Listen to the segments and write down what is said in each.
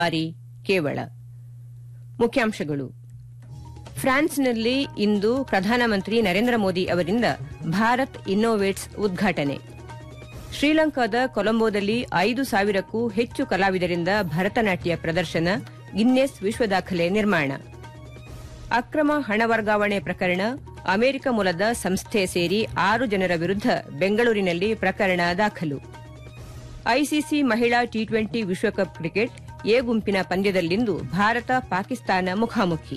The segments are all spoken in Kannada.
ಬಾರಿ ಕೇವಳ ಮುಖ್ಯಾಂಶಗಳು ಫ್ರಾನ್ಸ್ನಲ್ಲಿ ಇಂದು ಪ್ರಧಾನಮಂತ್ರಿ ನರೇಂದ್ರ ಮೋದಿ ಅವರಿಂದ ಭಾರತ್ ಇನ್ನೋವೇಟ್ಸ್ ಉದ್ಘಾಟನೆ ಶ್ರೀಲಂಕಾದ ಕೊಲಂಬೋದಲ್ಲಿ ಐದು ಸಾವಿರಕ್ಕೂ ಹೆಚ್ಚು ಕಲಾವಿದರಿಂದ ಭರತನಾಟ್ಯ ಪ್ರದರ್ಶನ ಗಿನ್ನೆಸ್ ವಿಶ್ವ ದಾಖಲೆ ನಿರ್ಮಾಣ ಅಕ್ರಮ ಹಣ ವರ್ಗಾವಣೆ ಪ್ರಕರಣ ಅಮೆರಿಕ ಮೂಲದ ಸಂಸ್ಥೆ ಸೇರಿ ಆರು ಜನರ ವಿರುದ್ಧ ಬೆಂಗಳೂರಿನಲ್ಲಿ ಪ್ರಕರಣ ದಾಖಲು ಐಸಿಸಿ ಮಹಿಳಾ ಟಿ ಟ್ವೆಂಟಿ ವಿಶ್ವಕಪ್ ಕ್ರಿಕೆಟ್ ಎ ಗುಂಪಿನ ಪಂದ್ಯದಲ್ಲಿಂದು ಭಾರತ ಪಾಕಿಸ್ತಾನ ಮುಖಾಮುಖಿ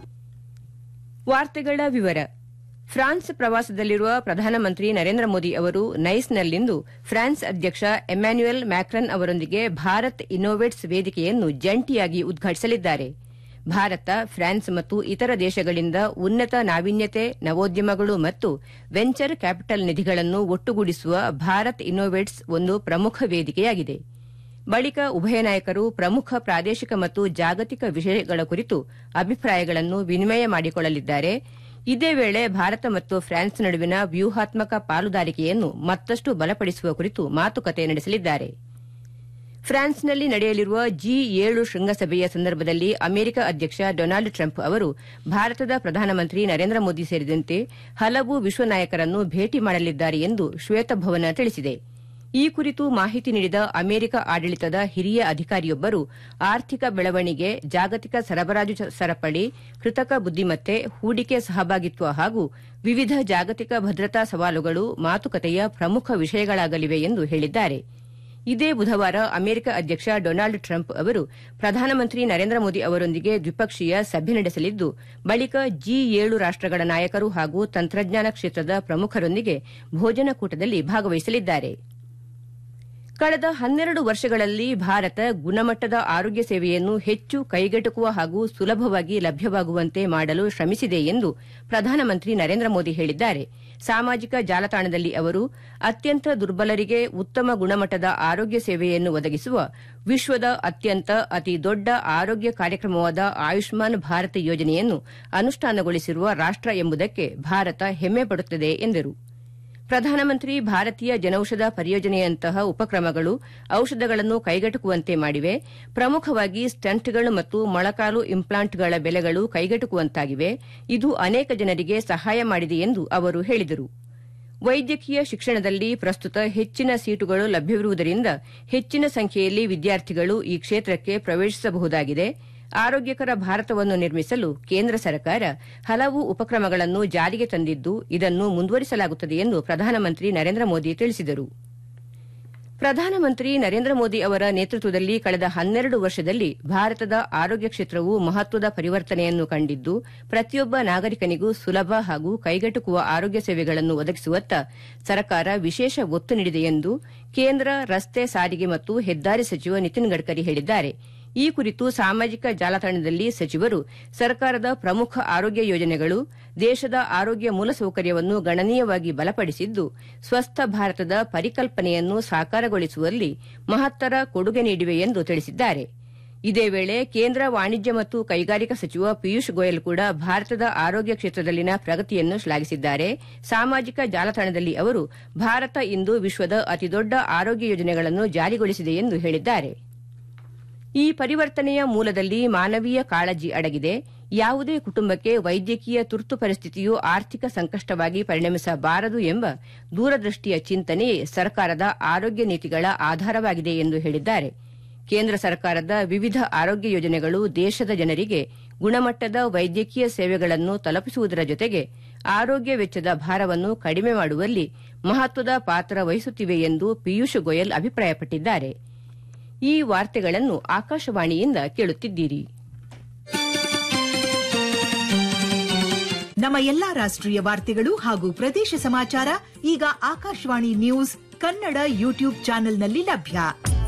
ವಾರ್ತೆಗಳ ವಿವರ ಫ್ರಾನ್ಸ್ ಪ್ರವಾಸದಲ್ಲಿರುವ ಪ್ರಧಾನಮಂತ್ರಿ ನರೇಂದ್ರ ಮೋದಿ ಅವರು ನೈಸ್ನಲ್ಲಿಂದು ಫ್ರಾನ್ಸ್ ಅಧ್ಯಕ್ಷ ಎಮ್ಯಾನ್ಯುಯಲ್ ಮ್ಯಾಕ್ರನ್ ಅವರೊಂದಿಗೆ ಭಾರತ್ ಇನ್ನೋವೇಟ್ಸ್ ವೇದಿಕೆಯನ್ನು ಜಂಟಿಯಾಗಿ ಉದ್ಘಾಟಿಸಲಿದ್ದಾರೆ ಭಾರತ ಫ್ರಾನ್ಸ್ ಮತ್ತು ಇತರ ದೇಶಗಳಿಂದ ಉನ್ನತ ನಾವೀನ್ಯತೆ ನವೋದ್ಯಮಗಳು ಮತ್ತು ವೆಂಚರ್ ಕ್ಯಾಪಿಟಲ್ ನಿಧಿಗಳನ್ನು ಒಟ್ಟುಗೂಡಿಸುವ ಭಾರತ್ ಇನ್ನೋವೇಟ್ಸ್ ಒಂದು ಪ್ರಮುಖ ವೇದಿಕೆಯಾಗಿದೆ ಬಳಿಕ ಉಭಯ ನಾಯಕರು ಪ್ರಮುಖ ಪ್ರಾದೇಶಿಕ ಮತ್ತು ಜಾಗತಿಕ ವಿಷಯಗಳ ಕುರಿತು ಅಭಿಪ್ರಾಯಗಳನ್ನು ವಿನಿಮಯ ಮಾಡಿಕೊಳ್ಳಲಿದ್ದಾರೆ ಇದೇ ವೇಳೆ ಭಾರತ ಮತ್ತು ಫ್ರಾನ್ಸ್ ನಡುವಿನ ವ್ಯೂಹಾತ್ಮಕ ಪಾಲುದಾರಿಕೆಯನ್ನು ಮತ್ತಷ್ಟು ಬಲಪಡಿಸುವ ಕುರಿತು ಮಾತುಕತೆ ನಡೆಸಲಿದ್ದಾರೆ ಫ್ರಾನ್ಸ್ನಲ್ಲಿ ನಡೆಯಲಿರುವ ಜಿ ಏಳು ಶೃಂಗಸಭೆಯ ಸಂದರ್ಭದಲ್ಲಿ ಅಮೆರಿಕ ಅಧ್ಯಕ್ಷ ಡೊನಾಲ್ಡ್ ಟ್ರಂಪ್ ಅವರು ಭಾರತದ ಪ್ರಧಾನಮಂತ್ರಿ ನರೇಂದ್ರ ಮೋದಿ ಸೇರಿದಂತೆ ಹಲವು ವಿಶ್ವ ನಾಯಕರನ್ನು ಭೇಟಿ ಮಾಡಲಿದ್ದಾರೆ ಎಂದು ಶ್ವೇತಭವನ ತಿಳಿಸಿದೆ ಈ ಕುರಿತು ಮಾಹಿತಿ ನೀಡಿದ ಅಮೆರಿಕ ಆಡಳಿತದ ಹಿರಿಯ ಅಧಿಕಾರಿಯೊಬ್ಬರು ಆರ್ಥಿಕ ಬೆಳವಣಿಗೆ ಜಾಗತಿಕ ಸರಬರಾಜು ಸರಪಳಿ ಕೃತಕ ಬುದ್ದಿಮತ್ತೆ ಹೂಡಿಕೆ ಸಹಭಾಗಿತ್ವ ಹಾಗೂ ವಿವಿಧ ಜಾಗತಿಕ ಭದ್ರತಾ ಸವಾಲುಗಳು ಮಾತುಕತೆಯ ಪ್ರಮುಖ ವಿಷಯಗಳಾಗಲಿವೆ ಎಂದು ಹೇಳಿದ್ದಾರೆ ಇದೇ ಬುಧವಾರ ಅಮೆರಿಕ ಅಧ್ಯಕ್ಷ ಡೊನಾಲ್ಡ್ ಟ್ರಂಪ್ ಅವರು ಪ್ರಧಾನಮಂತ್ರಿ ನರೇಂದ್ರ ಮೋದಿ ಅವರೊಂದಿಗೆ ದ್ವಿಪಕ್ಷೀಯ ಸಭೆ ನಡೆಸಲಿದ್ದು ಬಳಿಕ ಜಿ ಏಳು ರಾಷ್ಟಗಳ ನಾಯಕರು ಹಾಗೂ ತಂತ್ರಜ್ಞಾನ ಕ್ಷೇತ್ರದ ಪ್ರಮುಖರೊಂದಿಗೆ ಭೋಜನಕೂಟದಲ್ಲಿ ಭಾಗವಹಿಸಲಿದ್ದಾರೆ ಕಳೆದ ಹನ್ನೆರಡು ವರ್ಷಗಳಲ್ಲಿ ಭಾರತ ಗುಣಮಟ್ಟದ ಆರೋಗ್ಯ ಸೇವೆಯನ್ನು ಹೆಚ್ಚು ಕೈಗೆಟುಕುವ ಹಾಗೂ ಸುಲಭವಾಗಿ ಲಭ್ಯವಾಗುವಂತೆ ಮಾಡಲು ಶ್ರಮಿಸಿದೆ ಎಂದು ಪ್ರಧಾನಮಂತ್ರಿ ನರೇಂದ್ರ ಮೋದಿ ಹೇಳಿದ್ದಾರೆ ಸಾಮಾಜಿಕ ಜಾಲತಾಣದಲ್ಲಿ ಅವರು ಅತ್ಯಂತ ದುರ್ಬಲರಿಗೆ ಉತ್ತಮ ಗುಣಮಟ್ಟದ ಆರೋಗ್ಯ ಸೇವೆಯನ್ನು ಒದಗಿಸುವ ವಿಶ್ವದ ಅತ್ಯಂತ ಅತಿ ದೊಡ್ಡ ಆರೋಗ್ಯ ಕಾರ್ಯಕ್ರಮವಾದ ಆಯುಷ್ಮಾನ್ ಭಾರತ್ ಯೋಜನೆಯನ್ನು ಅನುಷ್ಠಾನಗೊಳಿಸಿರುವ ರಾಷ್ಟ ಎಂಬುದಕ್ಕೆ ಭಾರತ ಹೆಮ್ಮೆ ಪಡುತ್ತದೆ ಎಂದರು ಪ್ರಧಾನಮಂತ್ರಿ ಭಾರತೀಯ ಜನೌಷಧ ಪರಿಯೋಜನೆಯಂತಹ ಉಪಕ್ರಮಗಳು ಔಷಧಗಳನ್ನು ಕೈಗೆಟುಕುವಂತೆ ಮಾಡಿವೆ ಪ್ರಮುಖವಾಗಿ ಸ್ಟಂಟ್ಗಳು ಮತ್ತು ಮೊಳಕಾಲು ಇಂಪ್ಲಾಂಟ್ಗಳ ಬೆಲೆಗಳು ಕೈಗೆಟುಕುವಂತಾಗಿವೆ ಇದು ಅನೇಕ ಜನರಿಗೆ ಸಹಾಯ ಮಾಡಿದೆ ಎಂದು ಅವರು ಹೇಳಿದರು ವೈದ್ಯಕೀಯ ಶಿಕ್ಷಣದಲ್ಲಿ ಪ್ರಸ್ತುತ ಹೆಚ್ಚಿನ ಸೀಟುಗಳು ಲಭ್ಯವಿರುವುದರಿಂದ ಹೆಚ್ಚಿನ ಸಂಖ್ಯೆಯಲ್ಲಿ ವಿದ್ಯಾರ್ಥಿಗಳು ಈ ಕ್ಷೇತ್ರಕ್ಕೆ ಪ್ರವೇಶಿಸಬಹುದಾಗಿದೆ ಆರೋಗ್ಯಕರ ಭಾರತವನ್ನು ನಿರ್ಮಿಸಲು ಕೇಂದ್ರ ಸರ್ಕಾರ ಹಲವು ಉಪಕ್ರಮಗಳನ್ನು ಜಾರಿಗೆ ತಂದಿದ್ದು ಇದನ್ನು ಮುಂದುವರಿಸಲಾಗುತ್ತದೆ ಎಂದು ಪ್ರಧಾನಮಂತ್ರಿ ನರೇಂದ್ರ ಮೋದಿ ತಿಳಿಸಿದರು ಪ್ರಧಾನಮಂತ್ರಿ ನರೇಂದ್ರ ಮೋದಿ ಅವರ ನೇತೃತ್ವದಲ್ಲಿ ಕಳೆದ ಹನ್ನೆರಡು ವರ್ಷದಲ್ಲಿ ಭಾರತದ ಆರೋಗ್ಯ ಕ್ಷೇತ್ರವು ಮಹತ್ವದ ಪರಿವರ್ತನೆಯನ್ನು ಕಂಡಿದ್ದು ಪ್ರತಿಯೊಬ್ಬ ನಾಗರಿಕನಿಗೂ ಸುಲಭ ಹಾಗೂ ಕೈಗೆಟುಕುವ ಆರೋಗ್ಯ ಸೇವೆಗಳನ್ನು ಒದಗಿಸುವತ್ತ ಸರ್ಕಾರ ವಿಶೇಷ ಒತ್ತು ನೀಡಿದೆ ಎಂದು ಕೇಂದ್ರ ರಸ್ತೆ ಸಾರಿಗೆ ಮತ್ತು ಹೆದ್ದಾರಿ ಸಚಿವ ನಿತಿನ್ ಗಡ್ಕರಿ ಹೇಳಿದ್ದಾರೆ ಈ ಕುರಿತು ಸಾಮಾಜಿಕ ಜಾಲತಾಣದಲ್ಲಿ ಸಚಿವರು ಸರ್ಕಾರದ ಪ್ರಮುಖ ಆರೋಗ್ಯ ಯೋಜನೆಗಳು ದೇಶದ ಆರೋಗ್ಯ ಮೂಲಸೌಕರ್ಯವನ್ನು ಗಣನೀಯವಾಗಿ ಬಲಪಡಿಸಿದ್ದು ಸ್ವಸ್ಥ ಭಾರತದ ಪರಿಕಲ್ಪನೆಯನ್ನು ಸಾಕಾರಗೊಳಿಸುವಲ್ಲಿ ಮಹತ್ತರ ಕೊಡುಗೆ ನೀಡಿವೆ ಎಂದು ತಿಳಿಸಿದ್ದಾರೆ ಇದೇ ವೇಳೆ ಕೇಂದ್ರ ವಾಣಿಜ್ಯ ಮತ್ತು ಕೈಗಾರಿಕಾ ಸಚಿವ ಪಿಯೂಷ್ ಗೋಯಲ್ ಕೂಡ ಭಾರತದ ಆರೋಗ್ಯ ಕ್ಷೇತ್ರದಲ್ಲಿನ ಪ್ರಗತಿಯನ್ನು ಶ್ಲಾಘಿಸಿದ್ದಾರೆ ಸಾಮಾಜಿಕ ಜಾಲತಾಣದಲ್ಲಿ ಅವರು ಭಾರತ ಇಂದು ವಿಶ್ವದ ಅತಿದೊಡ್ಡ ಆರೋಗ್ಯ ಯೋಜನೆಗಳನ್ನು ಜಾರಿಗೊಳಿಸಿದೆ ಎಂದು ಹೇಳಿದ್ದಾರೆ ಈ ಪರಿವರ್ತನೆಯ ಮೂಲದಲ್ಲಿ ಮಾನವೀಯ ಕಾಳಜಿ ಅಡಗಿದೆ ಯಾವುದೇ ಕುಟುಂಬಕ್ಕೆ ವೈದ್ಯಕೀಯ ತುರ್ತು ಪರಿಸ್ಥಿತಿಯು ಆರ್ಥಿಕ ಸಂಕಷ್ಟವಾಗಿ ಪರಿಣಮಿಸಬಾರದು ಎಂಬ ದೂರದೃಷ್ಟಿಯ ಚಿಂತನೆಯೇ ಸರ್ಕಾರದ ಆರೋಗ್ಯ ನೀತಿಗಳ ಆಧಾರವಾಗಿದೆ ಎಂದು ಹೇಳಿದ್ದಾರೆ ಕೇಂದ್ರ ಸರ್ಕಾರದ ವಿವಿಧ ಆರೋಗ್ಯ ಯೋಜನೆಗಳು ದೇಶದ ಜನರಿಗೆ ಗುಣಮಟ್ಟದ ವೈದ್ಯಕೀಯ ಸೇವೆಗಳನ್ನು ತಲುಪಿಸುವುದರ ಜೊತೆಗೆ ಆರೋಗ್ಯ ವೆಚ್ಚದ ಭಾರವನ್ನು ಕಡಿಮೆ ಮಾಡುವಲ್ಲಿ ಮಹತ್ವದ ಪಾತ್ರ ವಹಿಸುತ್ತಿವೆ ಎಂದು ಪಿಯೂಷ್ ಗೋಯಲ್ ಅಭಿಪ್ರಾಯಪಟ್ಟಿದ್ದಾರೆ ಈ ವಾರ್ತೆಗಳನ್ನು ಆಕಾಶವಾಣಿಯಿಂದ ಕೇಳುತ್ತಿದ್ದೀರಿ ನಮ್ಮ ಎಲ್ಲಾ ರಾಷ್ಟ್ರೀಯ ವಾರ್ತೆಗಳು ಹಾಗೂ ಪ್ರದೇಶ ಸಮಾಚಾರ ಈಗ ಆಕಾಶವಾಣಿ ನ್ಯೂಸ್ ಕನ್ನಡ ಯೂಟ್ಯೂಬ್ ಚಾನೆಲ್ನಲ್ಲಿ ಲಭ್ಯ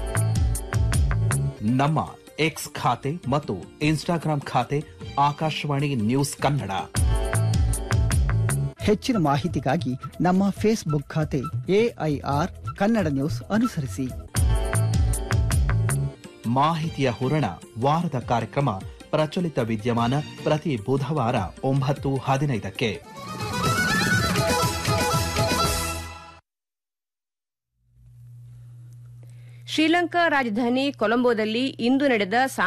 ನಮ್ಮ ಎಕ್ಸ್ ಖಾತೆ ಮತ್ತು ಇನ್ಸ್ಟಾಗ್ರಾಂ ಖಾತೆ ಆಕಾಶವಾಣಿ ನ್ಯೂಸ್ ಕನ್ನಡ ಹೆಚ್ಚಿನ ಮಾಹಿತಿಗಾಗಿ ನಮ್ಮ ಫೇಸ್ಬುಕ್ ಖಾತೆ ಎಐಆರ್ ಕನ್ನಡ ನ್ಯೂಸ್ ಅನುಸರಿಸಿ ಮಾಹಿತಿಯ ಹೂರಣ ವಾರದ ಕಾರ್ಯಕ್ರಮ ಪ್ರಚಲಿತ ವಿದ್ಯಮಾನ ಪ್ರತಿ ಬುಧವಾರ ಒಂಬತ್ತು ಹದಿನೈದಕ್ಕೆ ಶ್ರೀಲಂಕಾ ರಾಜಧಾನಿ ಕೊಲಂಬೋದಲ್ಲಿ ಇಂದು ನಡೆದ